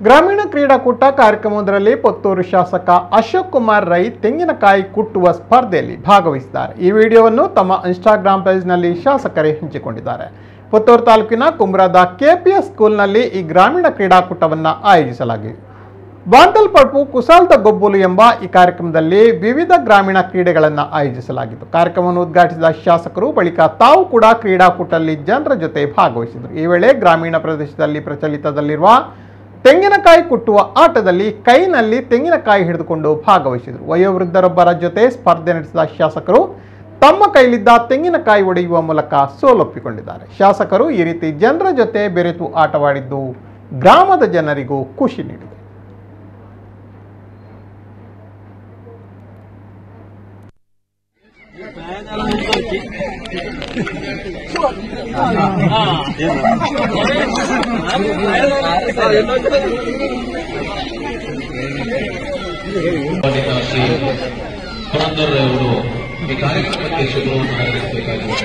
ಗ್ರಾಮೀಣ ಕ್ರೀಡಾಕೂಟ ಕಾರ್ಯಕ್ರಮವೊಂದರಲ್ಲಿ ಪುತ್ತೂರು ಶಾಸಕ ಅಶೋಕ್ ಕುಮಾರ್ ರೈ ತೆಂಗಿನಕಾಯಿ ಕುಟ್ಟುವ ಸ್ಪರ್ಧೆಯಲ್ಲಿ ಭಾಗವಹಿಸಿದ್ದಾರೆ ಈ ವಿಡಿಯೋವನ್ನು ತಮ್ಮ ಇನ್ಸ್ಟಾಗ್ರಾಮ್ ಪೇಜ್ನಲ್ಲಿ ಶಾಸಕರೇ ಹಂಚಿಕೊಂಡಿದ್ದಾರೆ ಪುತ್ತೂರು ತಾಲೂಕಿನ ಕುಮ್ರಾದ ಕೆಪಿಎಸ್ ಸ್ಕೂಲ್ನಲ್ಲಿ ಈ ಗ್ರಾಮೀಣ ಕ್ರೀಡಾಕೂಟವನ್ನು ಆಯೋಜಿಸಲಾಗಿದೆ ಬಾಂತಲ್ಪಡ್ಪು ಕುಸಾಲ್ದ ಗೊಬ್ಬುಲು ಎಂಬ ಈ ಕಾರ್ಯಕ್ರಮದಲ್ಲಿ ವಿವಿಧ ಗ್ರಾಮೀಣ ಕ್ರೀಡೆಗಳನ್ನು ಆಯೋಜಿಸಲಾಗಿತ್ತು ಕಾರ್ಯಕ್ರಮವನ್ನು ಉದ್ಘಾಟಿಸಿದ ಶಾಸಕರು ಬಳಿಕ ತಾವು ಕೂಡ ಕ್ರೀಡಾಕೂಟದಲ್ಲಿ ಜನರ ಜೊತೆ ಭಾಗವಹಿಸಿದರು ಈ ವೇಳೆ ಗ್ರಾಮೀಣ ಪ್ರದೇಶದಲ್ಲಿ ಪ್ರಚಲಿತದಲ್ಲಿರುವ ತೆಂಗಿನಕಾಯಿ ಕುಟ್ಟುವ ಆಟದಲ್ಲಿ ಕೈನಲ್ಲಿ ತೆಂಗಿನಕಾಯಿ ಹಿಡಿದುಕೊಂಡು ಭಾಗವಹಿಸಿದರು ವಯೋವೃದ್ಧರೊಬ್ಬರ ಜೊತೆ ಸ್ಪರ್ಧೆ ನಡೆಸಿದ ಶಾಸಕರು ತಮ್ಮ ಕೈಲಿದ್ದ ತೆಂಗಿನಕಾಯಿ ಒಡೆಯುವ ಮೂಲಕ ಸೋಲೊಪ್ಪಿಕೊಂಡಿದ್ದಾರೆ ಶಾಸಕರು ಈ ರೀತಿ ಜನರ ಜೊತೆ ಬೆರೆತು ಆಟವಾಡಿದ್ದು ಗ್ರಾಮದ ಜನರಿಗೂ ಖುಷಿ ನೀಡಿದೆ ಬಂದಿದ್ದ ಶ್ರೀ ಪುರಂದರ್ ಅವರು ಈ ಕಾರ್ಯಕ್ರಮಕ್ಕೆ ಶುಭವನ್ನು ಹಾರೈಸಬೇಕಾಗಿದೆ